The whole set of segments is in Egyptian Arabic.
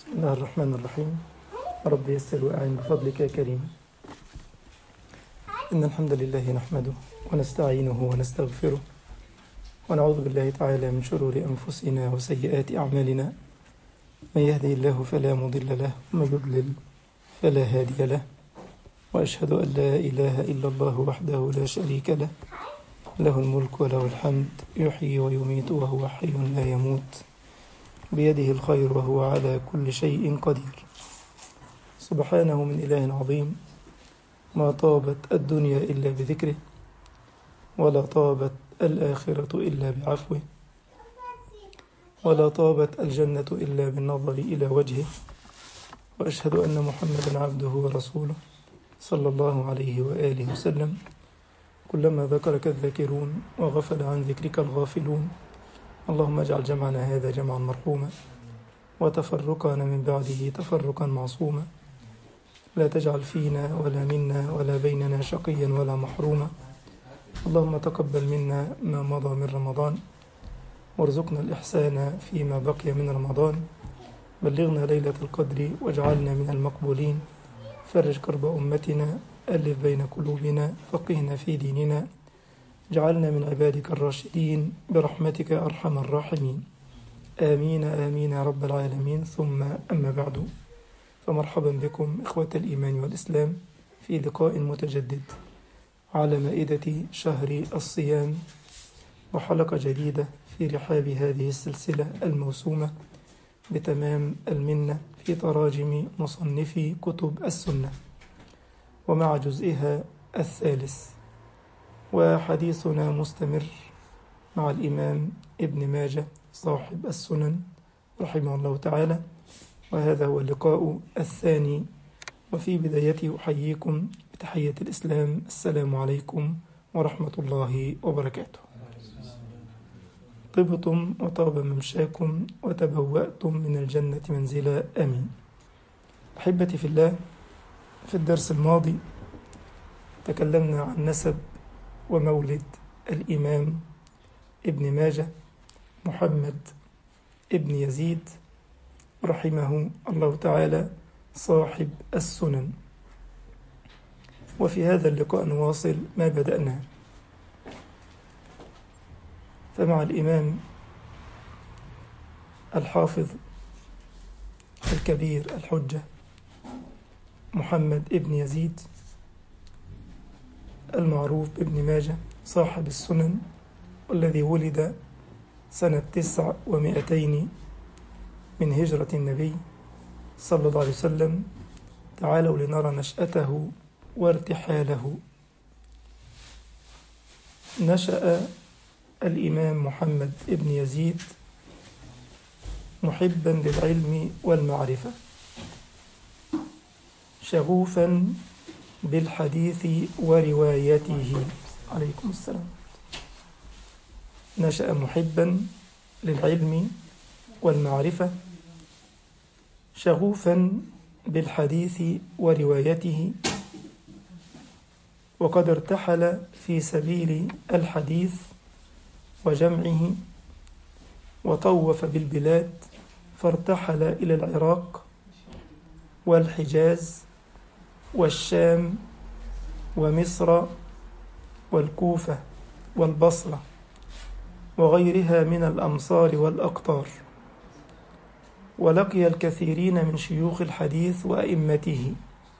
بسم الله الرحمن الرحيم رب يسر وأعن بفضلك يا كريم إن الحمد لله نحمده ونستعينه ونستغفره ونعوذ بالله تعالى من شرور أنفسنا وسيئات أعمالنا من يهدي الله فلا مضل له ومن يضلل فلا هادي له وأشهد أن لا إله إلا الله وحده لا شريك له له الملك وله الحمد يحيي ويميت وهو حي لا يموت بيده الخير وهو على كل شيء قدير سبحانه من إله عظيم ما طابت الدنيا إلا بذكره ولا طابت الآخرة إلا بعفوه ولا طابت الجنة إلا بالنظر إلى وجهه وأشهد أن محمدا عبده ورسوله صلى الله عليه وآله وسلم كلما ذكرك الذاكرون وغفل عن ذكرك الغافلون اللهم اجعل جمعنا هذا جمعا مرحوما وتفرقنا من بعده تفرقا معصوما لا تجعل فينا ولا منا ولا بيننا شقيا ولا محروما اللهم تقبل منا ما مضى من رمضان وارزقنا الإحسان فيما بقي من رمضان بلغنا ليلة القدر واجعلنا من المقبولين فرج كرب أمتنا ألف بين قلوبنا فقهنا في ديننا اجعلنا من عبادك الراشدين برحمتك يا أرحم الراحمين آمين آمين يا رب العالمين ثم أما بعد فمرحبا بكم إخوة الإيمان والإسلام في لقاء متجدد على مائدة شهر الصيام وحلقة جديدة في رحاب هذه السلسلة الموسومة بتمام المنة في تراجم مصنفي كتب السنة ومع جزئها الثالث وحديثنا مستمر مع الإمام ابن ماجه صاحب السنن رحمه الله تعالى وهذا هو اللقاء الثاني وفي بدايته أحييكم بتحية الإسلام السلام عليكم ورحمة الله وبركاته طبتم وطاب ممشاكم وتبوأتم من الجنة منزلا آمين أحبتي في الله في الدرس الماضي تكلمنا عن نسب ومولد الإمام ابن ماجه محمد ابن يزيد رحمه الله تعالى صاحب السنن وفي هذا اللقاء نواصل ما بدأناه فمع الإمام الحافظ الكبير الحجة محمد ابن يزيد المعروف بابن ماجه صاحب السنن والذي ولد سنة تسع ومائتين من هجرة النبي صلى الله عليه وسلم تعالوا لنرى نشأته وارتحاله نشأ الإمام محمد ابن يزيد محبا للعلم والمعرفة شغوفا بالحديث وروايته عليكم السلام نشأ محبا للعلم والمعرفة شغوفا بالحديث وروايته وقد ارتحل في سبيل الحديث وجمعه وطوف بالبلاد فارتحل إلى العراق والحجاز والشام ومصر والكوفة والبصرة وغيرها من الأمصار والأقطار ولقي الكثيرين من شيوخ الحديث وأئمته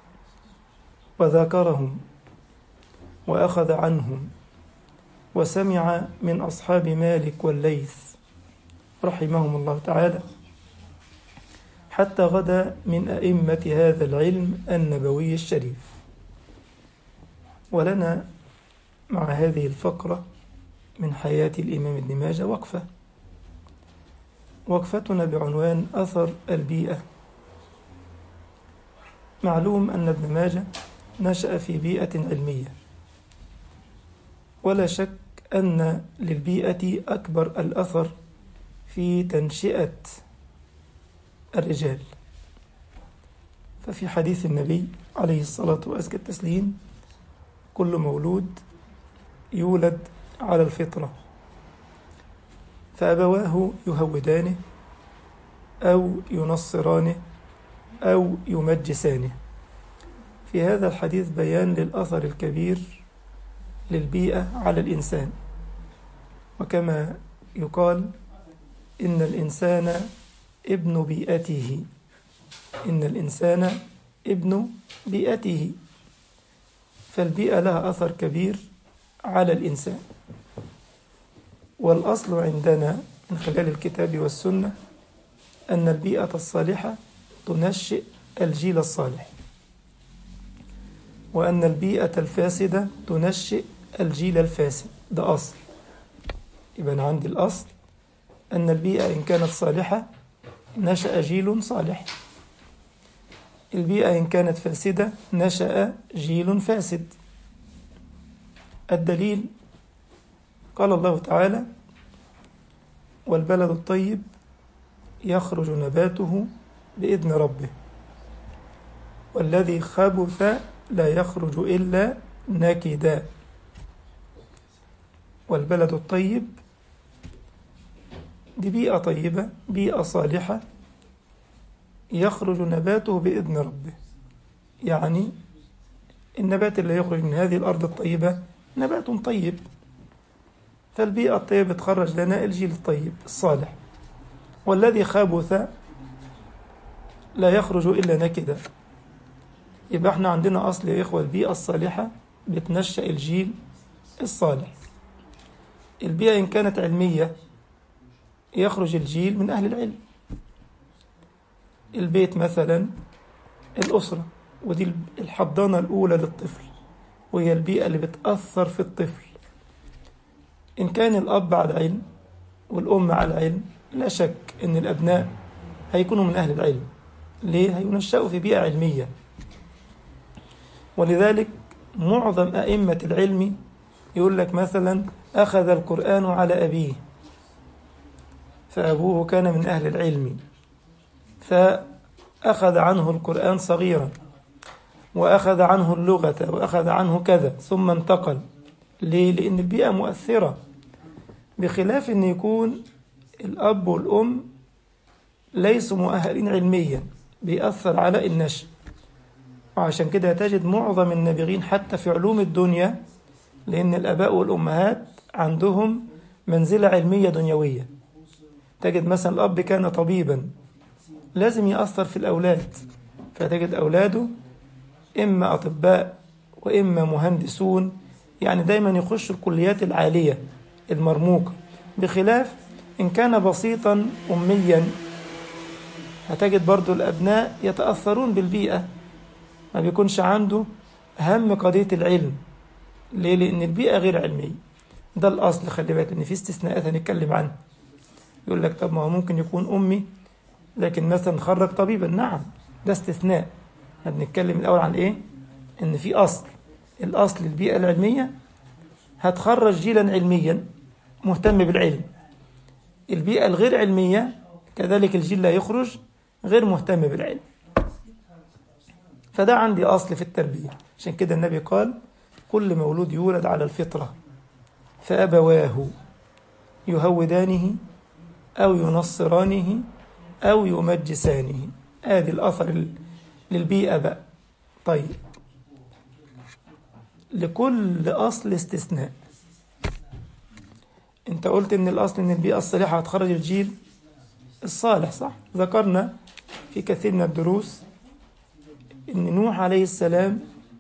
وذاكرهم وأخذ عنهم وسمع من أصحاب مالك والليث رحمهم الله تعالى حتى غدا من أئمة هذا العلم النبوي الشريف ولنا مع هذه الفقرة من حياة الإمام ابن ماجه وقفة وقفتنا بعنوان أثر البيئة معلوم أن ابن ماجه نشأ في بيئة علمية ولا شك أن للبيئة أكبر الأثر في تنشئة الرجال ففي حديث النبي عليه الصلاة وأزكى التسليم كل مولود يولد على الفطرة فأبواه يهودانه أو ينصرانه أو يمجسانه في هذا الحديث بيان للأثر الكبير للبيئة على الإنسان وكما يقال إن الإنسان ابن بيئته إن الإنسان ابن بيئته فالبيئة لها أثر كبير على الإنسان والأصل عندنا من خلال الكتاب والسنة أن البيئة الصالحة تنشئ الجيل الصالح وأن البيئة الفاسدة تنشئ الجيل الفاسد ده أصل يبقى أنا عندي الأصل أن البيئة إن كانت صالحة نشأ جيل صالح البيئة إن كانت فاسدة نشأ جيل فاسد الدليل قال الله تعالى والبلد الطيب يخرج نباته بإذن ربه والذي خبث لا يخرج إلا نكدا والبلد الطيب دي بيئة طيبة بيئة صالحة يخرج نباته بإذن ربه يعني النبات اللي يخرج من هذه الأرض الطيبة نبات طيب فالبيئة الطيبة تخرج لنا الجيل الطيب الصالح والذي خبث لا يخرج إلا نكدا يبقى احنا عندنا أصل يا إخوة البيئة الصالحة بتنشأ الجيل الصالح البيئة إن كانت علمية يخرج الجيل من أهل العلم البيت مثلا الأسرة ودي الحضانة الأولى للطفل وهي البيئة اللي بتأثر في الطفل إن كان الأب على علم والأم على علم لا شك أن الأبناء هيكونوا من أهل العلم ليه؟ هينشأوا في بيئة علمية ولذلك معظم أئمة العلم يقول لك مثلا أخذ القرآن على أبيه فأبوه كان من أهل العلم فأخذ عنه القرآن صغيرا وأخذ عنه اللغة وأخذ عنه كذا ثم انتقل ليه؟ لأن البيئة مؤثرة بخلاف أن يكون الأب والأم ليسوا مؤهلين علميا بيأثر على النشء وعشان كده تجد معظم النابغين حتى في علوم الدنيا لأن الآباء والأمهات عندهم منزلة علمية دنيوية تجد مثلا الأب كان طبيبا لازم يأثر في الأولاد فتجد أولاده إما أطباء وإما مهندسون يعني دايما يخشوا الكليات العالية المرموقة بخلاف إن كان بسيطا أميا هتجد برضو الأبناء يتأثرون بالبيئة ما بيكونش عنده أهم قضية العلم ليه؟ لأن البيئة غير علمية ده الأصل خلي بالك إن في استثناءات هنتكلم عنها يقول لك طب ما هو ممكن يكون أمي لكن مثلا خرج طبيبا نعم ده استثناء احنا بنتكلم الأول عن إيه؟ إن في أصل الأصل البيئة العلمية هتخرج جيلا علميا مهتم بالعلم البيئة الغير علمية كذلك الجيل لا يخرج غير مهتم بالعلم فده عندي أصل في التربية عشان كده النبي قال كل مولود يولد على الفطرة فأبواه يهودانه أو ينصرانه أو يمجسانه آدي الأثر للبيئة بقى طيب لكل أصل استثناء انت قلت ان الأصل ان البيئة الصالحة هتخرج الجيل الصالح صح ذكرنا في كثير من الدروس ان نوح عليه السلام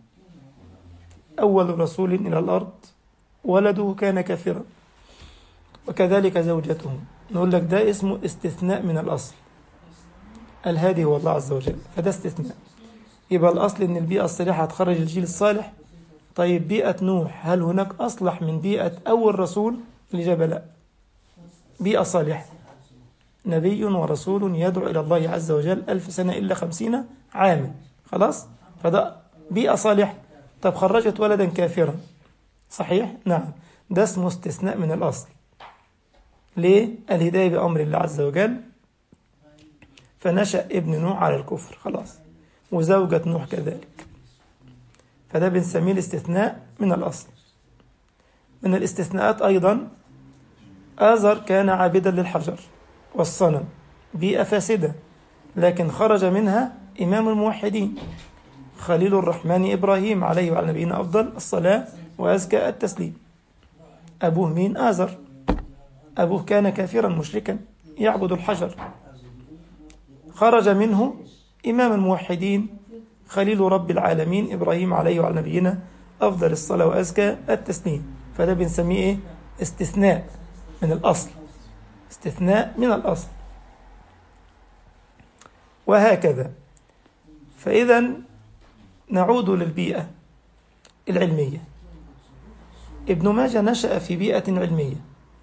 أول رسول إلى الأرض ولده كان كافرا وكذلك زوجته نقول لك ده اسمه استثناء من الأصل الهادي هو الله عز وجل فده استثناء يبقى الأصل إن البيئة الصالحة هتخرج الجيل الصالح طيب بيئة نوح هل هناك أصلح من بيئة أول رسول الإجابة لا بيئة صالحة نبي ورسول يدعو إلى الله عز وجل ألف سنة إلا خمسين عاما خلاص فده بيئة صالحة طب خرجت ولدا كافرا صحيح نعم ده اسمه استثناء من الأصل ليه الهداية بأمر الله عز وجل فنشأ ابن نوح على الكفر خلاص وزوجة نوح كذلك فده بنسميه الاستثناء من الأصل من الاستثناءات أيضا آزر كان عابدا للحجر والصنم بيئة فاسدة لكن خرج منها إمام الموحدين خليل الرحمن إبراهيم عليه وعلى نبينا أفضل الصلاة وأزكى التسليم أبوه مين آزر أبوه كان كافرا مشركا يعبد الحجر خرج منه إمام الموحدين خليل رب العالمين إبراهيم عليه وعلى نبينا أفضل الصلاة وأزكى التسليم فده بنسميه إيه؟ استثناء من الأصل استثناء من الأصل وهكذا فإذا نعود للبيئة العلمية ابن ماجه نشأ في بيئة علمية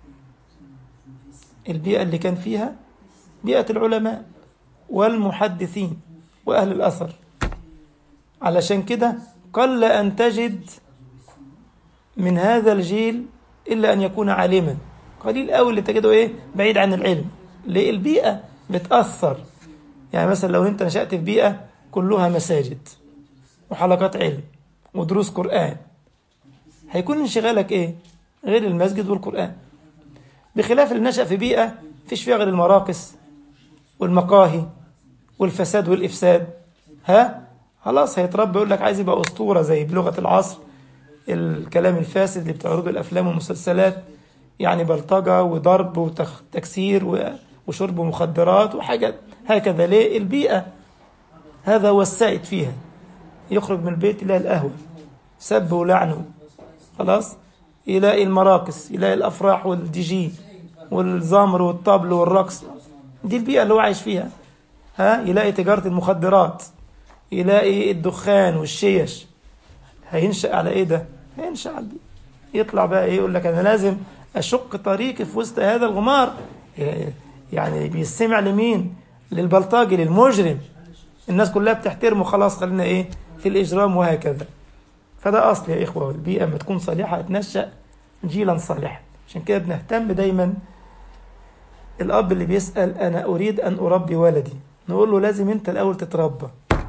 البيئة اللي كان فيها بيئة العلماء والمحدثين وأهل الأثر علشان كده قل أن تجد من هذا الجيل إلا أن يكون عالما قليل قوي اللي تجده إيه بعيد عن العلم ليه البيئة بتأثر يعني مثلا لو أنت نشأت في بيئة كلها مساجد وحلقات علم ودروس قرآن هيكون انشغالك إيه غير المسجد والقرآن بخلاف اللي نشأ في بيئة فيش فيها غير المراقص والمقاهي والفساد والإفساد ها خلاص هيتربى يقول لك عايز يبقى أسطورة زي بلغة العصر الكلام الفاسد اللي بتعرضه الأفلام والمسلسلات يعني بلطجة وضرب وتكسير وشرب مخدرات وحاجات هكذا ليه البيئة هذا هو السائد فيها يخرج من البيت يلاقي القهوة سب ولعنه خلاص يلاقي المراقص يلاقي الأفراح والدي جي والزمر والطبل والرقص دي البيئة اللي هو عايش فيها ها يلاقي تجارة المخدرات يلاقي الدخان والشيش هينشأ على ايه ده هينشأ على البيئة يطلع بقى ايه يقول لك انا لازم اشق طريقي في وسط هذا الغمار يعني بيستمع لمين للبلطجي للمجرم الناس كلها بتحترمه خلاص خلينا ايه في الاجرام وهكذا فده اصل يا اخوه البيئه لما تكون صالحه هتنشأ جيلا صالحا عشان كده بنهتم دايما الاب اللي بيسأل انا اريد ان اربي ولدي نقول له لازم انت الاول تتربى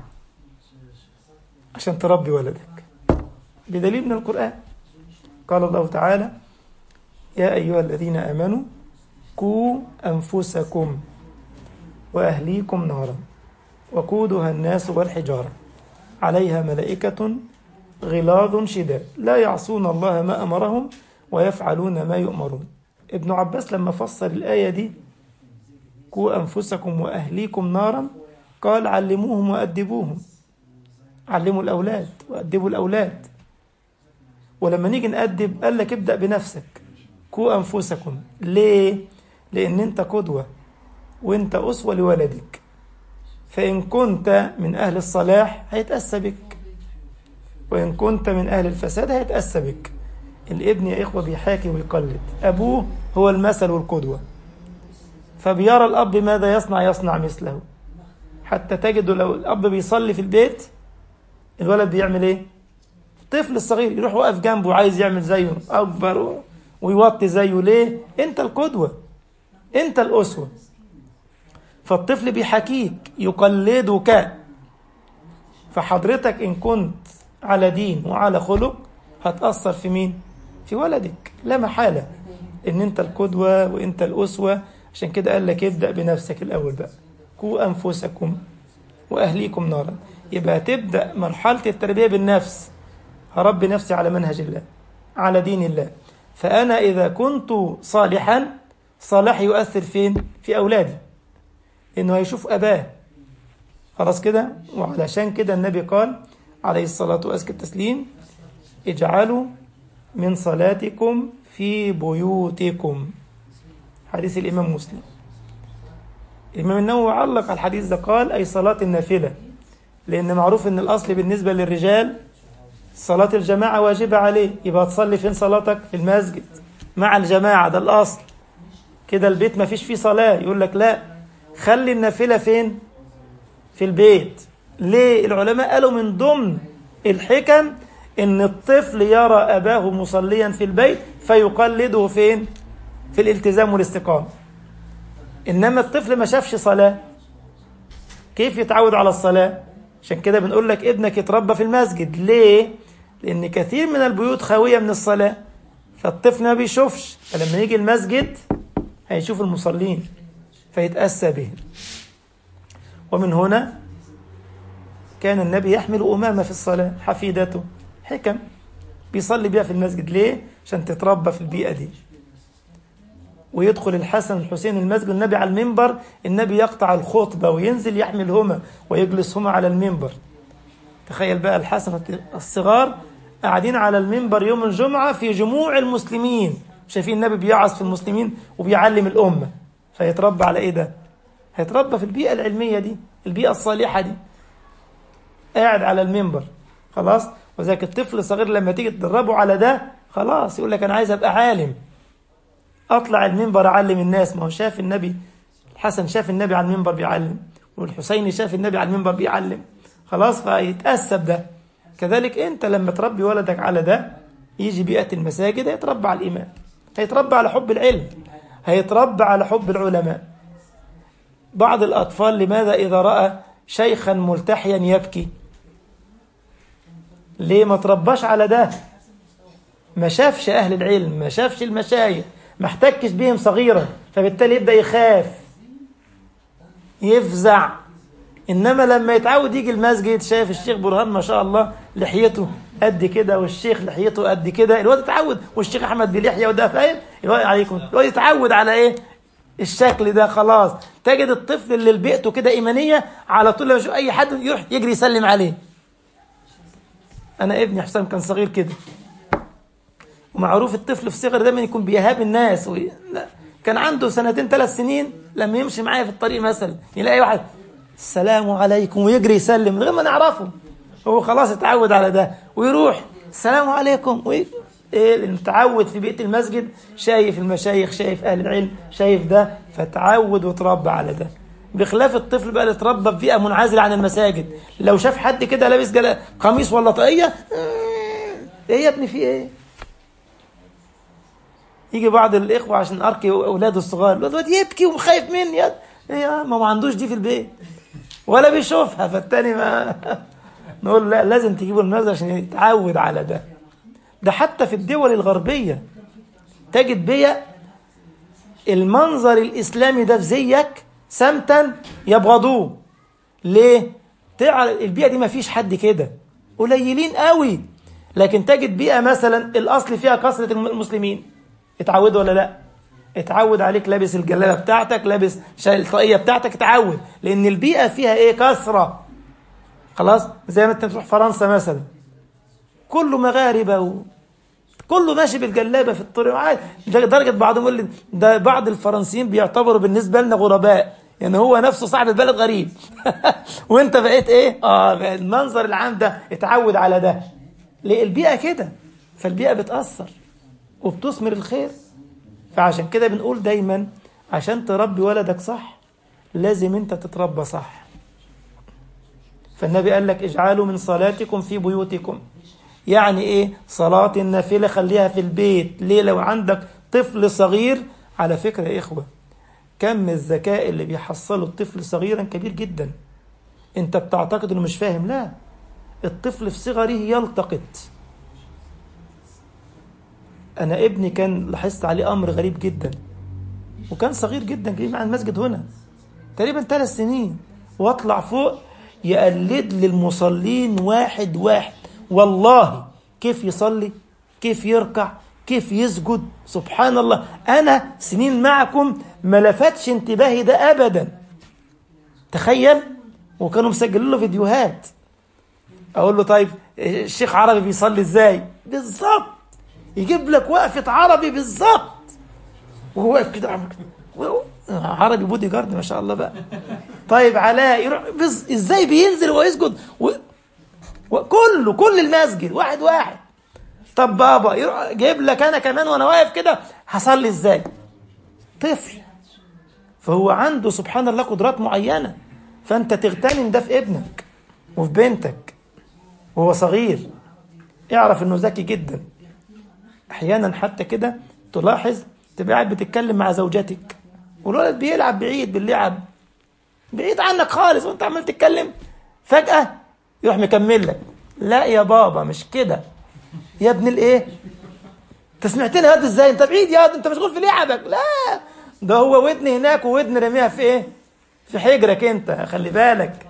عشان تربي ولدك بدليل من القرآن قال الله تعالى يا أيها الذين آمنوا قوا أنفسكم وأهليكم نارا وقودها الناس والحجارة عليها ملائكة غلاظ شداد لا يعصون الله ما أمرهم ويفعلون ما يؤمرون ابن عباس لما فسر الآية دي قوا أنفسكم وأهليكم نارا قال علموهم وأدبوهم علموا الأولاد وأدبوا الأولاد ولما نيجي نأدب قال لك ابدأ بنفسك كو أنفسكم ليه؟ لأن أنت قدوة وأنت أسوة لولدك فإن كنت من أهل الصلاح هيتأسى بك وإن كنت من أهل الفساد هيتأسى بك الابن يا إخوة بيحاكي ويقلد أبوه هو المثل والقدوة فبيرى الأب ماذا يصنع يصنع مثله حتى تجد لو الأب بيصلي في البيت الولد بيعمل ايه الطفل الصغير يروح واقف جنبه عايز يعمل زيه اكبر ويوطي زيه ليه انت القدوه انت الاسوه فالطفل بيحكيك يقلدك فحضرتك ان كنت على دين وعلى خلق هتاثر في مين في ولدك لا محاله ان انت القدوه وانت الاسوه عشان كده قال لك ابدا بنفسك الاول بقى قوا انفسكم واهليكم نارا يبقى تبدأ مرحلة التربية بالنفس هربي نفسي على منهج الله على دين الله فأنا إذا كنت صالحا صلاح يؤثر فين في أولادي إنه هيشوف أباه خلاص كده وعلشان كده النبي قال عليه الصلاة وأزكى التسليم اجعلوا من صلاتكم في بيوتكم حديث الإمام مسلم الإمام النووي علق على الحديث ده قال أي صلاة النافلة لأن معروف إن الأصل بالنسبة للرجال صلاة الجماعة واجبة عليه يبقى تصلي فين صلاتك في المسجد مع الجماعة ده الأصل كده البيت ما فيش فيه صلاة يقول لك لا خلي النافلة فين في البيت ليه العلماء قالوا من ضمن الحكم ان الطفل يرى اباه مصليا في البيت فيقلده فين في الالتزام والاستقامة انما الطفل ما شافش صلاة كيف يتعود على الصلاة عشان كده بنقول لك ابنك يتربى في المسجد ليه لان كثير من البيوت خاوية من الصلاة فالطفل ما بيشوفش فلما يجي المسجد هيشوف المصلين فيتأسى بهم ومن هنا كان النبي يحمل أمامة في الصلاة حفيدته حكم بيصلي بيها في المسجد ليه؟ عشان تتربى في البيئة دي ويدخل الحسن والحسين المسجد النبي على المنبر النبي يقطع الخطبة وينزل يحملهما ويجلسهما على المنبر تخيل بقى الحسن الصغار قاعدين على المنبر يوم الجمعة في جموع المسلمين شايفين النبي بيعظ في المسلمين وبيعلم الأمة فيتربى على إيه ده؟ هيتربى في البيئة العلمية دي البيئة الصالحة دي قاعد على المنبر خلاص وذاك الطفل الصغير لما تيجي تدربه على ده خلاص يقول لك أنا عايز أبقى عالم أطلع المنبر أعلم الناس ما هو شاف النبي الحسن شاف النبي على المنبر بيعلم والحسين شاف النبي على المنبر بيعلم خلاص فيتأسب ده كذلك أنت لما تربي ولدك على ده يجي بيئة المساجد هيتربى على الإيمان هيتربى على حب العلم هيتربى على حب العلماء بعض الأطفال لماذا إذا رأى شيخا ملتحيا يبكي ليه ما ترباش على ده ما شافش أهل العلم ما شافش المشايخ ما احتكش بهم صغيرا فبالتالي يبدأ يخاف يفزع إنما لما يتعود يجي المسجد شايف الشيخ برهان ما شاء الله لحيته قد كده والشيخ لحيته قد كده الواد يتعود والشيخ أحمد بلحية وده فاهم الواد عليكم الواد يتعود على إيه الشكل ده خلاص تجد الطفل اللي بيئته كده إيمانية على طول لما يشوف أي حد يروح يجري يسلم عليه أنا ابني حسام كان صغير كده ومعروف الطفل في صغر دايما يكون بيهاب الناس و... كان عنده سنتين ثلاث سنين لما يمشي معايا في الطريق مثلا يلاقي واحد السلام عليكم ويجري يسلم من غير ما نعرفه هو خلاص اتعود على ده ويروح السلام عليكم وي... ايه متعود في بيئة المسجد شايف المشايخ شايف أهل العلم شايف ده فتعود وتربى على ده بخلاف الطفل بقى اللي اتربى في بيئة منعزلة عن المساجد لو شاف حد كده لابس جل... قميص ولا طاقية ايه يا ابني في ايه يجي بعض الاخوه عشان اركي اولاده الصغار الواد يبكي وخايف مني يا ايه ما ما عندوش دي في البيت ولا بيشوفها فالتاني ما نقول لا لازم تجيبوا المسجد عشان يتعود على ده ده حتى في الدول الغربيه تجد بيئة المنظر الاسلامي ده في زيك سمتا يبغضوه ليه تعرف البيئه دي ما فيش حد كده قليلين قوي لكن تجد بيئه مثلا الاصل فيها كثره المسلمين اتعودوا ولا لا اتعود عليك لابس الجلابه بتاعتك لابس الطاقيه بتاعتك اتعود لان البيئه فيها ايه كثره خلاص زي ما انت تروح فرنسا مثلا كله مغاربه و... كله ماشي بالجلابه في الطريق عادي لدرجه بعضهم يقول لي ده بعض الفرنسيين بيعتبروا بالنسبه لنا غرباء يعني هو نفسه صاحب البلد غريب وانت بقيت ايه اه المنظر العام ده اتعود على ده ليه البيئه كده فالبيئه بتاثر وبتثمر الخير فعشان كده بنقول دايما عشان تربي ولدك صح لازم انت تتربى صح فالنبي قال لك اجعلوا من صلاتكم في بيوتكم يعني ايه صلاة النافلة خليها في البيت ليه لو عندك طفل صغير على فكرة يا إخوة كم الذكاء اللي بيحصله الطفل صغيرا كبير جدا انت بتعتقد انه مش فاهم لا الطفل في صغره يلتقط انا ابني كان لاحظت عليه امر غريب جدا وكان صغير جدا جاي مع المسجد هنا تقريبا ثلاث سنين واطلع فوق يقلد لي المصلين واحد واحد والله كيف يصلي كيف يركع كيف يسجد سبحان الله انا سنين معكم ما لفتش انتباهي ده ابدا تخيل وكانوا مسجلين له فيديوهات اقول له طيب الشيخ عربي بيصلي ازاي بالظبط يجيب لك وقفه عربي بالظبط وهو واقف كده عامل كده عربي بودي جارد ما شاء الله بقى طيب علاء يروح بز... ازاي بينزل ويسجد و... وكله كل المسجد واحد واحد طب بابا يروح جايب لك انا كمان وانا واقف كده هصلي ازاي طفل فهو عنده سبحان الله قدرات معينه فانت تغتنم ده في ابنك وفي بنتك وهو صغير اعرف انه ذكي جدا احيانا حتى كده تلاحظ تبقى قاعد بتتكلم مع زوجتك والولد بيلعب بعيد باللعب بعيد عنك خالص وانت عمال تتكلم فجأة يروح مكمل لك لا يا بابا مش كده يا ابن الايه انت سمعتني يا ازاي انت بعيد يا انت مشغول في لعبك لا ده هو ودن هناك وودن رميها في ايه في حجرك انت خلي بالك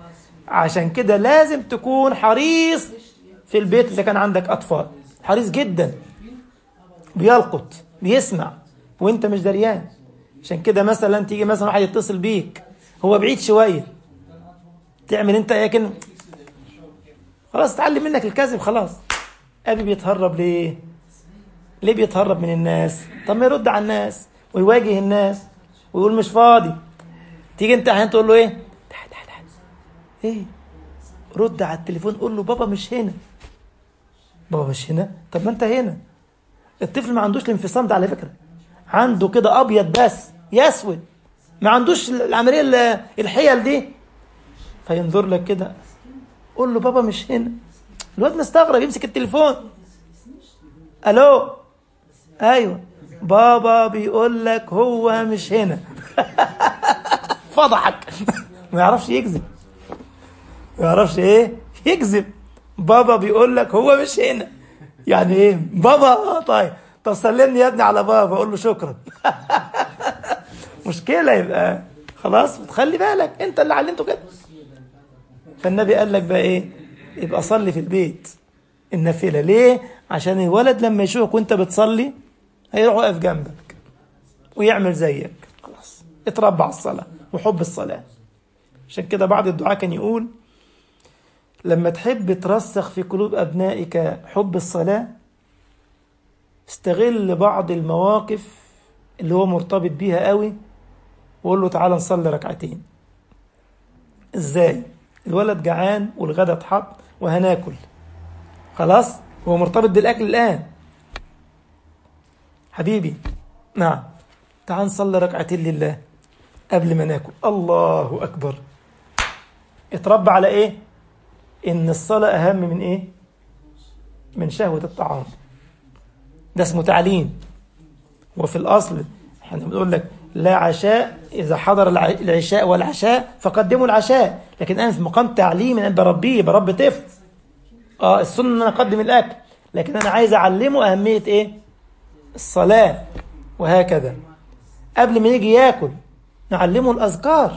عشان كده لازم تكون حريص في البيت إذا كان عندك أطفال حريص جدا بيلقط بيسمع وانت مش دريان عشان كده مثلا تيجي مثلا واحد يتصل بيك هو بعيد شوية تعمل انت ايه كده خلاص اتعلم منك الكذب خلاص ابي بيتهرب ليه ليه بيتهرب من الناس طب ما يرد على الناس ويواجه الناس ويقول مش فاضي تيجي انت احيانا تقول له ايه تعال تعال تعال ايه رد على التليفون قول له بابا مش هنا بابا مش هنا طب ما انت هنا الطفل ما عندوش الانفصام ده على فكره عنده كده ابيض بس يسود ما عندوش العمليه ال- الحيل دي فينظر لك كده قول له بابا مش هنا الواد مستغرب يمسك التليفون الو ايوه بابا بيقول لك هو مش هنا فضحك ما يعرفش يكذب ما يعرفش ايه يكذب بابا بيقول لك هو مش هنا يعني ايه بابا آه طيب طب سلمني يا ابني على بابا اقول له شكرا مشكله يبقى خلاص تخلي بالك انت اللي علمته كده فالنبي قال لك بقى ايه يبقى صلي في البيت النافله ليه عشان الولد لما يشوفك وانت بتصلي هيروح واقف جنبك ويعمل زيك خلاص اتربى على الصلاه وحب الصلاه عشان كده بعض الدعاء كان يقول لما تحب ترسخ في قلوب أبنائك حب الصلاة استغل بعض المواقف اللي هو مرتبط بيها قوي وقول له تعالى نصلي ركعتين ازاي الولد جعان والغدا اتحط وهناكل خلاص هو مرتبط بالاكل الان حبيبي نعم تعال نصلي ركعتين لله قبل ما ناكل الله اكبر اتربى على ايه ان الصلاه اهم من ايه من شهوه الطعام ده اسمه تعليم وفي الاصل احنا بنقول لك لا عشاء اذا حضر الع- العشاء والعشاء فقدموا العشاء لكن انا في مقام تعليم انا بربيه بربي طفل اه السنه ان انا اقدم الاكل لكن انا عايز اعلمه اهميه ايه الصلاه وهكذا قبل ما يجي ياكل نعلمه الاذكار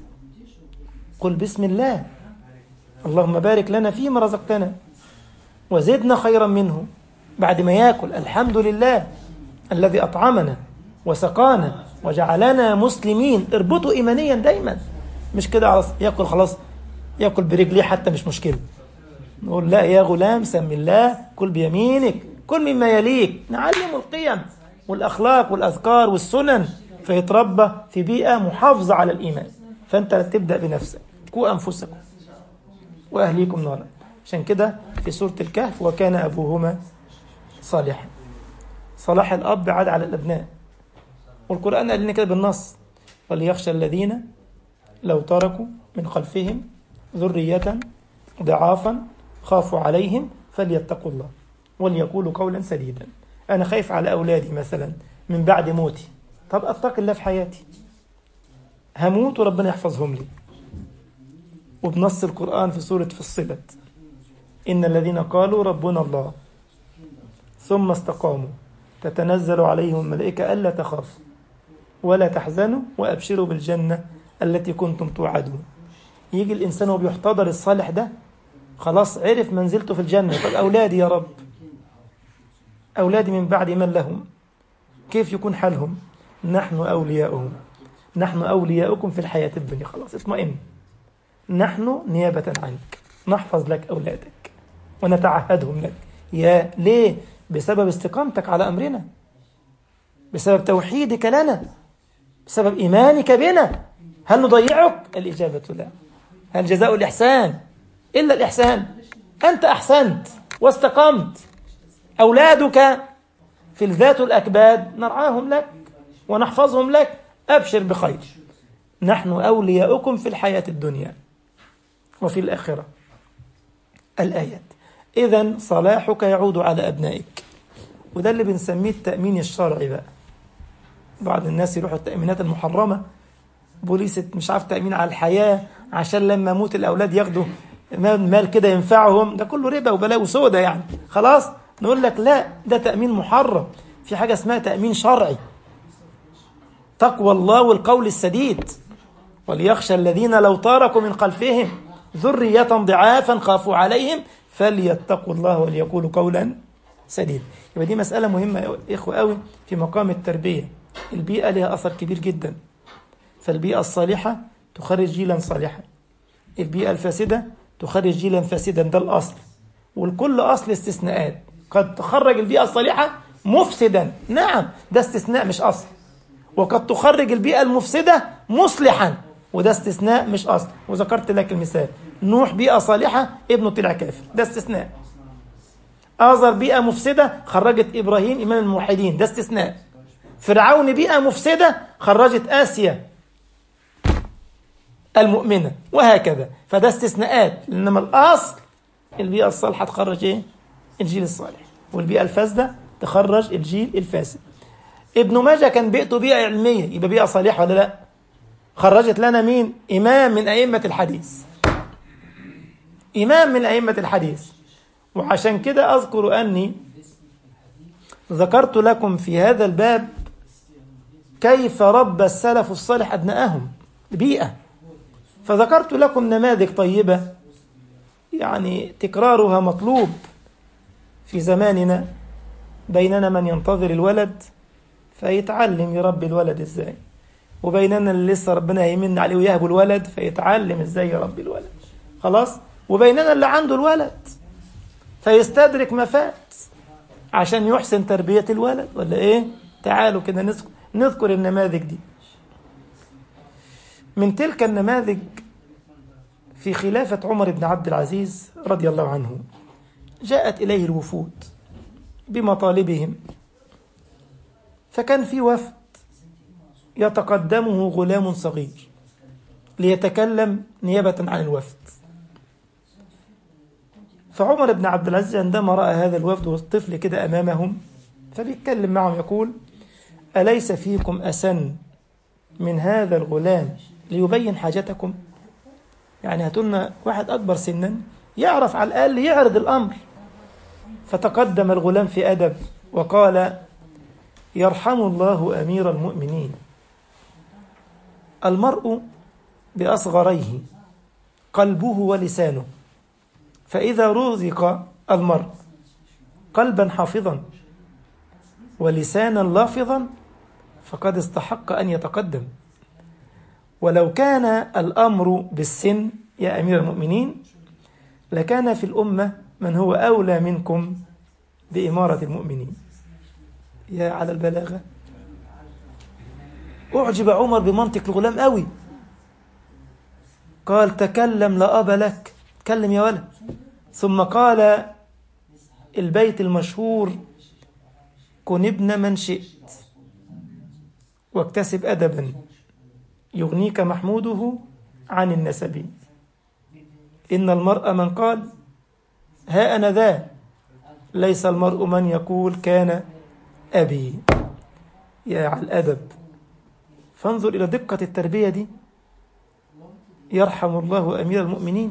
قل بسم الله اللهم بارك لنا فيما رزقتنا وزدنا خيرا منه بعد ما ياكل الحمد لله الذي اطعمنا وسقانا وجعلنا مسلمين اربطوا ايمانيا دايما مش كده على ياكل خلاص ياكل برجليه حتى مش مشكله نقول لا يا غلام سم الله كل بيمينك كل مما يليك نعلم القيم والاخلاق والاذكار والسنن فيتربى في بيئه محافظه على الايمان فانت تبدا بنفسك قوا انفسكم واهليكم نارا عشان كده في سوره الكهف وكان ابوهما صالحا صلاح الاب عاد على الابناء والقران قال لنا كده بالنص وليخشى الذين لو تركوا من خلفهم ذريه ضعافا خافوا عليهم فليتقوا الله وليقولوا قولا سديدا انا خايف على اولادي مثلا من بعد موتي طب اتقي الله في حياتي هموت وربنا يحفظهم لي وبنص القرآن في سورة فصلت إن الذين قالوا ربنا الله ثم استقاموا تتنزل عليهم الملائكة ألا تخافوا ولا تحزنوا وأبشروا بالجنة التي كنتم توعدون يجي الإنسان وهو بيحتضر الصالح ده خلاص عرف منزلته في الجنة طب أولادي يا رب أولادي من بعد من لهم كيف يكون حالهم نحن أولياؤهم نحن أولياؤكم في الحياة الدنيا خلاص اطمئن نحن نيابة عنك نحفظ لك أولادك ونتعهدهم لك يا ليه بسبب استقامتك على أمرنا بسبب توحيدك لنا بسبب إيمانك بنا هل نضيعك الإجابة لا هل جزاء الإحسان إلا الإحسان أنت أحسنت واستقمت أولادك في الذات الأكباد نرعاهم لك ونحفظهم لك أبشر بخير نحن أولياؤكم في الحياة الدنيا وفي الآخرة الآيات إذا صلاحك يعود على أبنائك وده اللي بنسميه التأمين الشرعي بقى بعض الناس يروحوا التأمينات المحرمة بوليس مش عارف تأمين على الحياة عشان لما موت الأولاد ياخدوا مال مال كده ينفعهم ده كله ربا وبلاوي سودة يعني خلاص نقول لك لا ده تأمين محرم في حاجة اسمها تأمين شرعي تقوى الله والقول السديد وليخشى الذين لو تركوا من خلفهم ذرية ضعافا خافوا عليهم فليتقوا الله وليقولوا قولا سديدا يبقى دي مسألة مهمة يا إخوة قوي في مقام التربية البيئة لها أثر كبير جدا فالبيئة الصالحة تخرج جيلا صالحا البيئة الفاسدة تخرج جيلا فاسدا ده الأصل والكل أصل استثناءات قد تخرج البيئة الصالحة مفسدا نعم ده استثناء مش أصل وقد تخرج البيئة المفسدة مصلحا وده استثناء مش أصل وذكرت لك المثال نوح بيئة صالحة ابنه طلع كافر ده استثناء آزر بيئة مفسدة خرجت إبراهيم إمام الموحدين ده استثناء فرعون بيئة مفسدة خرجت آسيا المؤمنة وهكذا فده استثناءات إنما الأصل البيئة الصالحة تخرج إيه؟ الجيل الصالح والبيئة الفاسدة تخرج الجيل الفاسد ابن ماجه كان بيئته بيئة علمية يبقى بيئة صالحة ولا لا خرجت لنا مين إمام من أئمة الحديث إمام من أئمة الحديث وعشان كده أذكر أني ذكرت لكم في هذا الباب كيف ربى السلف الصالح أبنائهم بيئة فذكرت لكم نماذج طيبة يعني تكرارها مطلوب في زماننا بيننا من ينتظر الولد فيتعلم يربي الولد ازاي وبيننا اللي لسه ربنا يمن عليه ويهب الولد فيتعلم ازاي يربي الولد خلاص وبيننا اللي عنده الولد فيستدرك ما فات عشان يحسن تربية الولد ولا ايه تعالوا كده نذكر, نذكر النماذج دي من تلك النماذج في خلافة عمر بن عبد العزيز رضي الله عنه جاءت إليه الوفود بمطالبهم فكان في وفد يتقدمه غلام صغير ليتكلم نيابة عن الوفد فعمر بن عبد العزيز عندما رأى هذا الوفد والطفل كده أمامهم فبيتكلم معهم يقول أليس فيكم أسن من هذا الغلام ليبين حاجتكم يعني هاتولنا واحد أكبر سنا يعرف على الأقل يعرض الأمر فتقدم الغلام في أدب وقال يرحم الله أمير المؤمنين المرء بأصغريه قلبه ولسانه فإذا رزق المرء قلبا حافظا ولسانا لافظا فقد استحق أن يتقدم ولو كان الأمر بالسن يا أمير المؤمنين لكان في الأمة من هو أولى منكم بإمارة المؤمنين يا على البلاغة أعجب عمر بمنطق الغلام قوي قال تكلم لا أب لك تكلم يا ولد ثم قال البيت المشهور كن ابن من شئت واكتسب أدبا يغنيك محموده عن النسب إن المرء من قال ها أنا ذا ليس المرء من يقول كان أبي يا على الأدب فانظر إلى دقة التربية دي يرحم الله أمير المؤمنين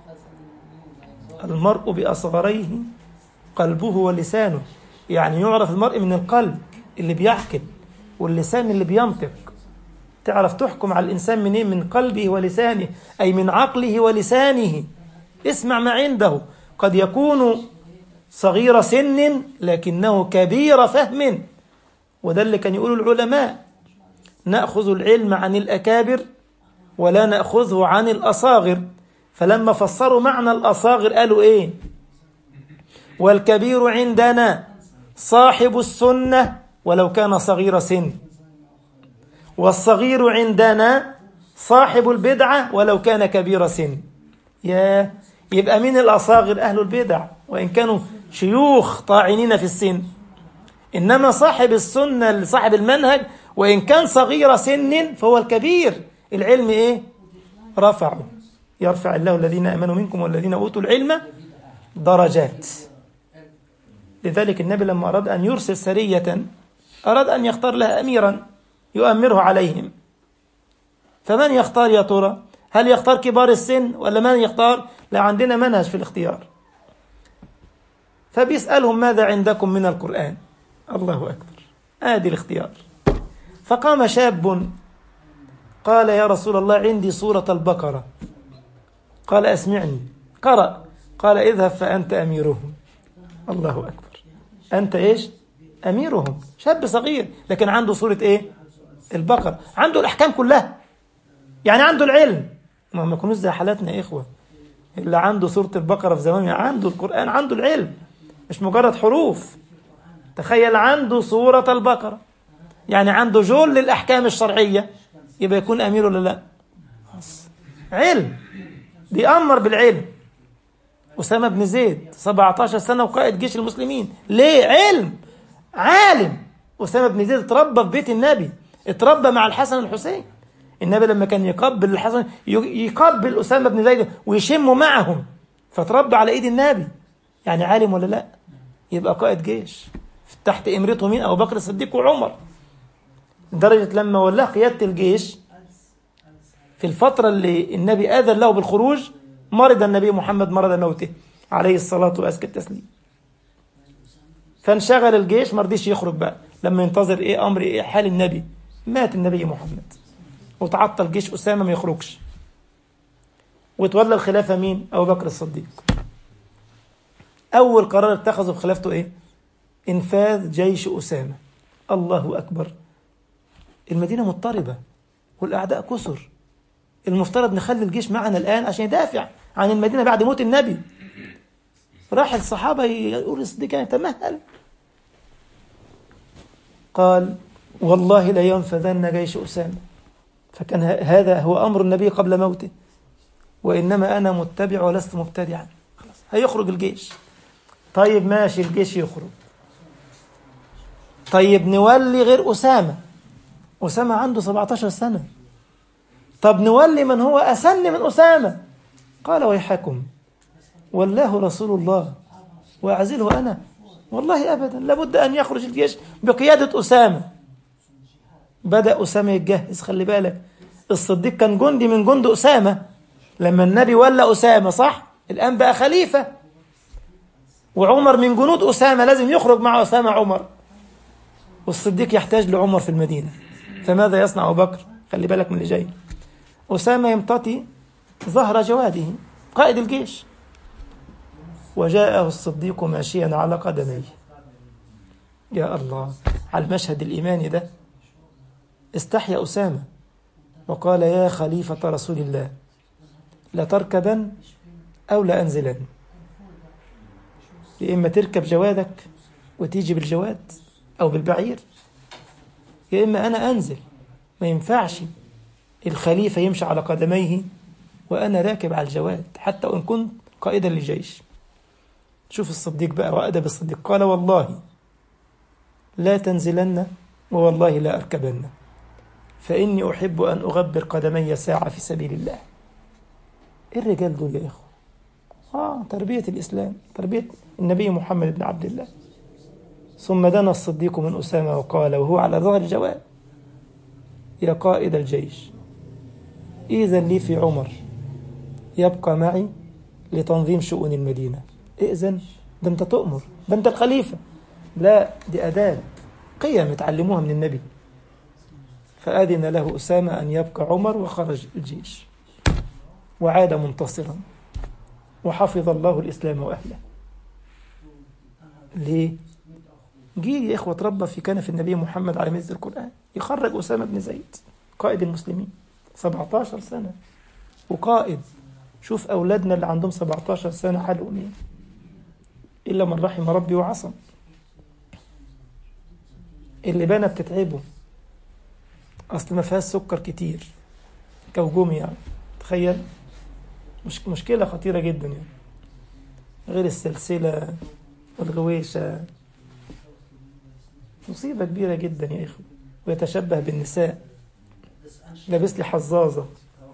المرء بأصغريه قلبه ولسانه يعني يعرف المرء من القلب اللي بيحكم واللسان اللي بينطق تعرف تحكم على الإنسان منين من قلبه ولسانه أي من عقله ولسانه اسمع ما عنده قد يكون صغير سن لكنه كبير فهم وده اللي كان يقوله العلماء نأخذ العلم عن الأكابر ولا نأخذه عن الأصاغر فلما فسروا معنى الأصاغر قالوا إيه والكبير عندنا صاحب السنة ولو كان صغير سن والصغير عندنا صاحب البدعة ولو كان كبير سن يا يبقى من الأصاغر أهل البدع وإن كانوا شيوخ طاعنين في السن إنما صاحب السنة صاحب المنهج وإن كان صغير سن فهو الكبير العلم إيه رفعه يرفع الله الذين آمنوا منكم والذين أوتوا العلم درجات لذلك النبي لما أراد أن يرسل سرية أراد أن يختار لها أميرا يؤمره عليهم فمن يختار يا ترى هل يختار كبار السن ولا من يختار لا عندنا منهج في الاختيار فبيسألهم ماذا عندكم من القرآن الله أكبر آدي الاختيار فقام شاب قال يا رسول الله عندي سورة البقرة قال أسمعني قرأ قال اذهب فأنت أميرهم الله أكبر أنت إيش أميرهم شاب صغير لكن عنده صورة إيه البقر عنده الأحكام كلها يعني عنده العلم ما ما يكونوش زي حالاتنا يا إخوة اللي عنده سورة البقرة في زمانه عنده القرآن عنده العلم مش مجرد حروف تخيل عنده سورة البقرة يعني عنده جول للأحكام الشرعية يبقى يكون أمير ولا لا علم بيأمر بالعلم أسامة بن زيد 17 سنة وقائد جيش المسلمين ليه علم عالم أسامة بن زيد اتربى في بيت النبي اتربى مع الحسن والحسين النبي لما كان يقبل الحسن يقبل أسامة بن زيد ويشم معهم فتربى على إيد النبي يعني عالم ولا لا يبقى قائد جيش تحت إمرته مين أبو بكر الصديق وعمر لدرجة لما ولاه قيادة الجيش في الفترة اللي النبي آذن له بالخروج مرض النبي محمد مرض موته عليه الصلاة وأزكى التسليم فانشغل الجيش ما رضيش يخرج بقى لما ينتظر ايه امر ايه حال النبي مات النبي محمد وتعطل جيش اسامه ما يخرجش وتولى الخلافه مين ابو بكر الصديق اول قرار اتخذه في خلافته ايه انفاذ جيش اسامه الله اكبر المدينه مضطربه والاعداء كثر المفترض نخلي الجيش معنا الان عشان يدافع عن المدينه بعد موت النبي راح الصحابة يقول الصديق يتمهل قال والله لا ينفذن جيش أسامة فكان هذا هو أمر النبي قبل موته وإنما أنا متبع ولست مبتدعا خلاص هيخرج الجيش طيب ماشي الجيش يخرج طيب نولي غير أسامة أسامة عنده 17 سنة طب نولي من هو أسن من أسامة قال ويحكم والله رسول الله وأعزله أنا والله أبدا لابد أن يخرج الجيش بقيادة أسامة بدأ أسامة يتجهز خلي بالك الصديق كان جندي من جند أسامة لما النبي ولى أسامة صح الآن بقى خليفة وعمر من جنود أسامة لازم يخرج مع أسامة عمر والصديق يحتاج لعمر في المدينة فماذا يصنع أبو بكر خلي بالك من اللي جاي أسامة يمتطي ظهر جواده قائد الجيش وجاءه الصديق ماشيا على قدميه يا الله على المشهد الإيماني ده استحيا أسامة وقال يا خليفة رسول الله لتركبن أو لأنزلن يا إما تركب جوادك وتيجي بالجواد أو بالبعير يا إما أنا أنزل ما ينفعش الخليفة يمشي على قدميه وأنا راكب على الجواد حتى وإن كنت قائدا لجيش شوف الصديق بقى وأدب الصديق قال والله لا تنزلن ووالله لا أركبن فإني أحب أن أغبر قدمي ساعة في سبيل الله إيه الرجال دول يا إخوة آه تربية الإسلام تربية النبي محمد بن عبد الله ثم دنا الصديق من أسامة وقال وهو على ظهر الجواب يا قائد الجيش إذن لي في عمر يبقى معي لتنظيم شؤون المدينة إذن ده أنت تؤمر ده أنت الخليفة لا دي أداب قيم اتعلموها من النبي فأذن له أسامة أن يبقى عمر وخرج الجيش وعاد منتصرا وحفظ الله الإسلام وأهله ليه؟ جيل يا إخوة تربى في كنف النبي محمد على مثل القرآن يخرج أسامة بن زيد قائد المسلمين 17 سنة وقائد شوف أولادنا اللي عندهم 17 سنة حالهم إيه إلا من رحم ربي وعصم اللي بنا بتتعبه أصل ما فيهاش سكر كتير كوجوم يعني تخيل مش مشكلة خطيرة جدا يعني غير السلسلة والغويشة مصيبة كبيرة جدا يا إخوة ويتشبه بالنساء لابس لي حظاظة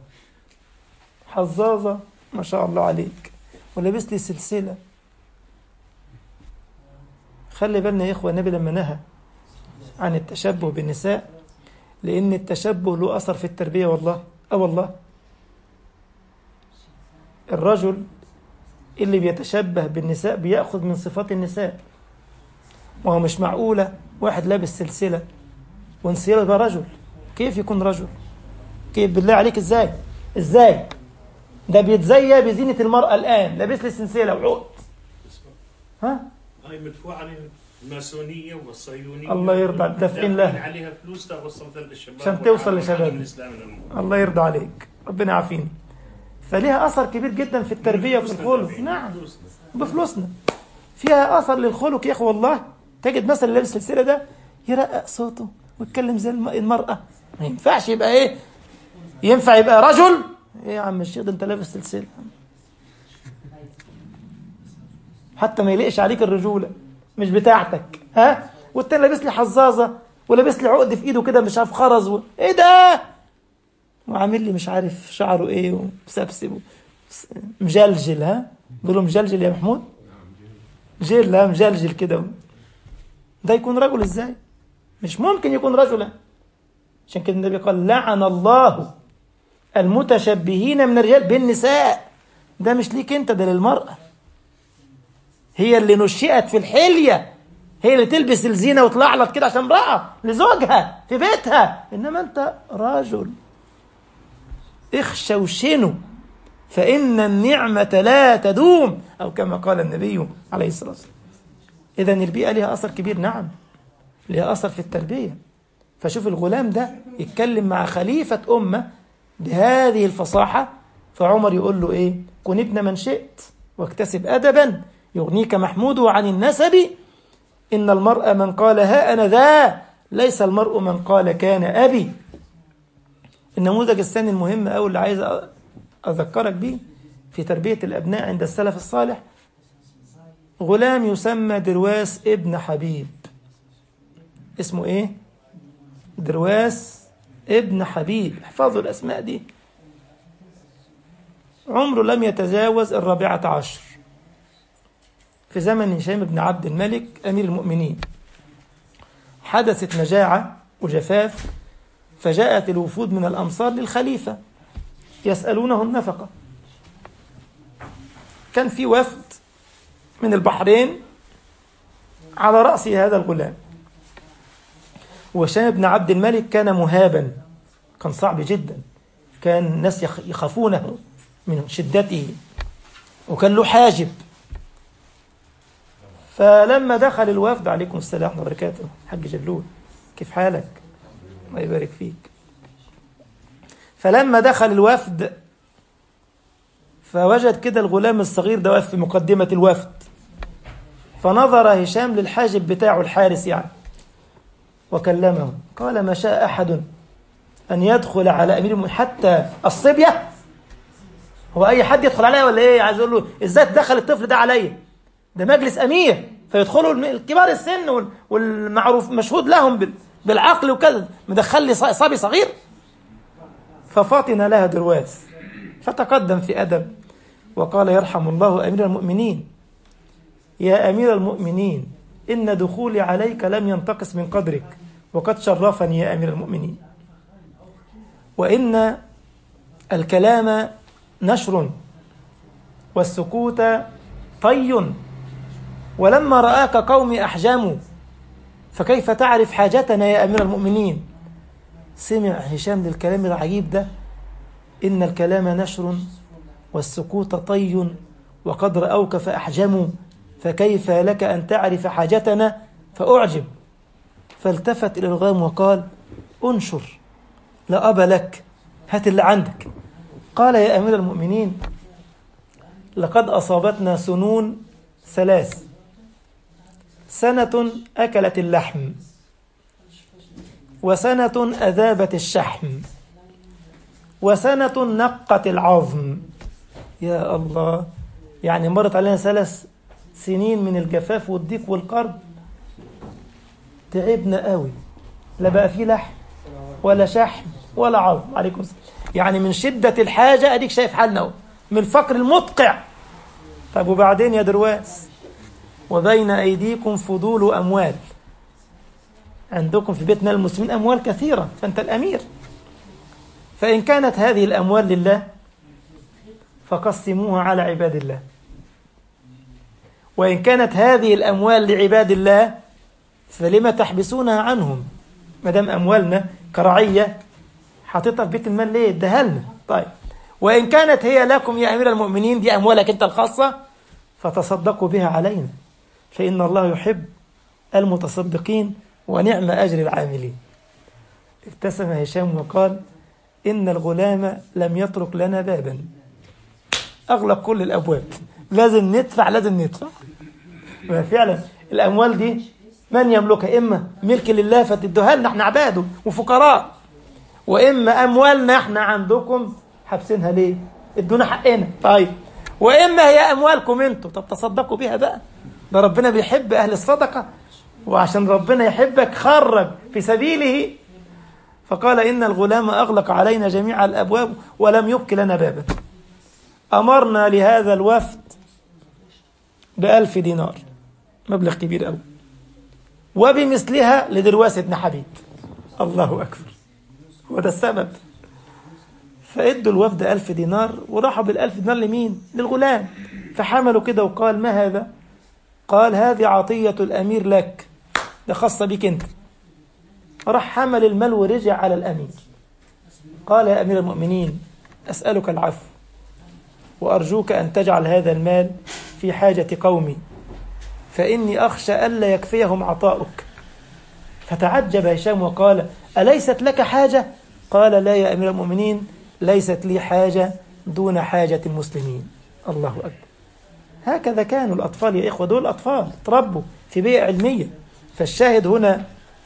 حظاظة ما شاء الله عليك ولابس لي سلسلة خلي بالنا يا إخوة النبي لما نهى عن التشبه بالنساء لأن التشبه له أثر في التربية والله أه والله الرجل اللي بيتشبه بالنساء بيأخذ من صفات النساء وهو مش معقولة واحد لابس سلسلة وانسيال ده رجل كيف يكون رجل كيف بالله عليك ازاي ازاي ده بيتزيى بزينة المرأة الآن لابس لي سلسلة وعقد ها هاي مدفوع عليها الماسونيه والصهيونيه الله يرضى عليك، دافعين لها. دافعين عليها فلوس توصل للشباب عشان توصل والعالم لشباب. الاسلامي للمؤمنين. الله يرضى عليك ربنا يعافيني فليها أثر كبير جدا في التربية وفي الخلق دافعين. نعم فلوسنا. بفلوسنا فيها اثر للخلق يا اخي والله تجد مثلا اللي لابس السلسله ده يرقق صوته ويتكلم زي الم- المراه ما ينفعش يبقى ايه ينفع يبقى رجل ايه يا عم الشيخ ده انت لابس سلسله حتى ما يليقش عليك الرجوله مش بتاعتك ها والتاني لابس لي حظاظه ولابس لي عقد في ايده كده مش عارف خرز و... ايه ده وعامل لي مش عارف شعره ايه ومسبسب و- مجلجل ها بيقولوا مجلجل يا محمود جيل لا مجلجل كده ده يكون رجل ازاي مش ممكن يكون رجلا عشان كده النبي قال لعن الله المتشبهين من الرجال بالنساء ده مش ليك انت ده للمرأة هي اللي نشئت في الحلية هي اللي تلبس الزينة وتلعلط كده عشان امرأة لزوجها في بيتها إنما أنت رجل اخشوشنوا فإن النعمة لا تدوم أو كما قال النبي عليه الصلاة والسلام إذا البيئة لها أثر كبير نعم لها أثر في التربية فشوف الغلام ده يتكلم مع خليفة أمة بهذه الفصاحة فعمر يقول له إيه كن ابن من شئت واكتسب أدبا يغنيك محموده عن النسب إن المرء من قال ها أنا ذا ليس المرء من قال كان أبي النموذج الثاني المهم أو اللي عايز أذكرك به في تربية الأبناء عند السلف الصالح غلام يسمى درواس ابن حبيب اسمه إيه؟ درواس ابن حبيب احفظوا الأسماء دي عمره لم يتجاوز الرابعة عشر في زمن هشام بن عبد الملك أمير المؤمنين حدثت مجاعة وجفاف فجاءت الوفود من الأمصار للخليفة يسألونه النفقة كان في وفد من البحرين على رأس هذا الغلام وهشام بن عبد الملك كان مهابا كان صعب جدا كان الناس يخ- يخافونه من شدته وكان له حاجب فلما دخل الوفد عليكم السلام ورحمة الله وبركاته حاج جلول كيف حالك الله يبارك فيك فلما دخل الوفد فوجد كده الغلام الصغير ده واقف في مقدمة الوفد فنظر هشام للحاجب بتاعه الحارس يعني وكلمه قال ما شاء أحد أن يدخل على أمير المؤمنين حتى الصبية هو أي حد يدخل عليا ولا إيه عايز أقول له إزاي تدخل الطفل ده عليا ده مجلس أمير فيدخلوا الم- كبار السن وال- والمعروف مشهود لهم بال- بالعقل وكذا مدخل لي ص- صبي صغير ففاطن لها درواس فتقدم في أدب وقال يرحم الله أمير المؤمنين يا أمير المؤمنين إن دخولي عليك لم ينتقص من قدرك وقد شرفني يا أمير المؤمنين وإن الكلام نشر والسكوت طي ولما رآك قومي أحجموا فكيف تعرف حاجتنا يا أمير المؤمنين سمع هشام للكلام العجيب ده إن الكلام نشر والسكوت طي وقد رأوك فأحجموا فكيف لك أن تعرف حاجتنا فأعجب فالتفت إلى الغلام وقال انشر لا أبا لك هات اللي عندك قال يا أمير المؤمنين لقد أصابتنا سنون ثلاث سنة أكلت اللحم وسنة أذابت الشحم وسنة نقت العظم يا الله يعني مرت علينا ثلاث سنين من الجفاف والضيق والقرب تعبنا قوي لا بقى فيه لحم ولا شحم ولا عظم عليكم السلام يعني من شدة الحاجة أديك شايف حالنا اهو من الفقر المدقع طب وبعدين يا درواس وبين أيديكم فضول أموال عندكم في بيتنا المسلمين أموال كثيرة فأنت الأمير فإن كانت هذه الأموال لله فقسموها على عباد الله وإن كانت هذه الأموال لعباد الله فلما تحبسونها عنهم ما دام أموالنا كرعية حاططها في بيت المال ليه اديها لنا طيب وإن كانت هي لكم يا أمير المؤمنين دي أموالك أنت الخاصة فتصدقوا بها علينا فإن الله يحب المتصدقين ونعم أجر العاملين ابتسم هشام وقال إن الغلام لم يترك لنا بابا أغلق كل الأبواب لازم ندفع لازم ندفع فعلا الأموال دي من يملكها إما ملك لله فتدوها لنا احنا عباده وفقراء وإما أموالنا احنا عندكم حابسينها ليه؟ ادونا حقنا طيب وإما هي أموالكم انتوا طب تصدقوا بيها بقى ده ربنا بيحب أهل الصدقة وعشان ربنا يحبك خرج في سبيله فقال إن الغلام أغلق علينا جميع الأبواب ولم يبق لنا بابا أمرنا لهذا الوفد بألف دينار مبلغ كبير أوي وبمثلها لدرواس بن حبيب الله أكبر هو ده السبب فادوا الوفد ألف دينار وراحوا بالألف دينار لمين؟ للغلام فحملوا كده وقال ما هذا؟ قال هذه عطية الأمير لك ده خاصة بك أنت راح حمل المال ورجع على الأمير قال يا أمير المؤمنين أسألك العفو وأرجوك أن تجعل هذا المال في حاجة قومي فإني أخشى ألا يكفيهم عطاؤك فتعجب هشام وقال أليست لك حاجة؟ قال لا يا أمير المؤمنين ليست لي حاجة دون حاجة المسلمين الله أكبر هكذا كانوا الأطفال يا إخوة دول أطفال تربوا في بيئة علمية فالشاهد هنا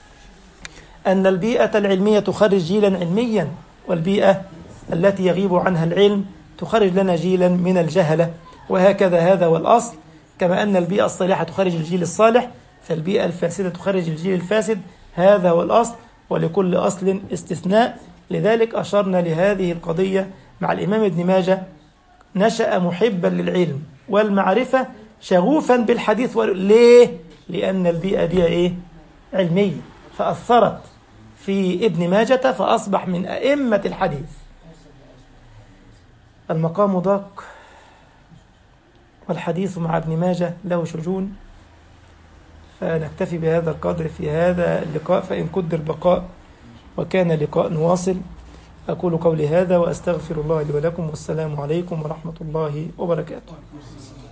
أن البيئة العلمية تخرج جيلا علميا والبيئة التي يغيب عنها العلم تخرج لنا جيلا من الجهلة وهكذا هذا هو الأصل كما أن البيئة الصالحة تخرج الجيل الصالح فالبيئة الفاسدة تخرج الجيل الفاسد هذا هو الأصل ولكل أصل استثناء لذلك أشرنا لهذه القضية مع الإمام ابن ماجه نشأ محبا للعلم والمعرفة شغوفا بالحديث ليه؟ لأن البيئة دي إيه؟ علمية فأثرت في ابن ماجة فأصبح من أئمة الحديث المقام ضاق والحديث مع ابن ماجه له شجون فنكتفي بهذا القدر في هذا اللقاء فإن قدر بقاء وكان لقاء نواصل أقول قولي هذا وأستغفر الله لي ولكم والسلام عليكم ورحمة الله وبركاته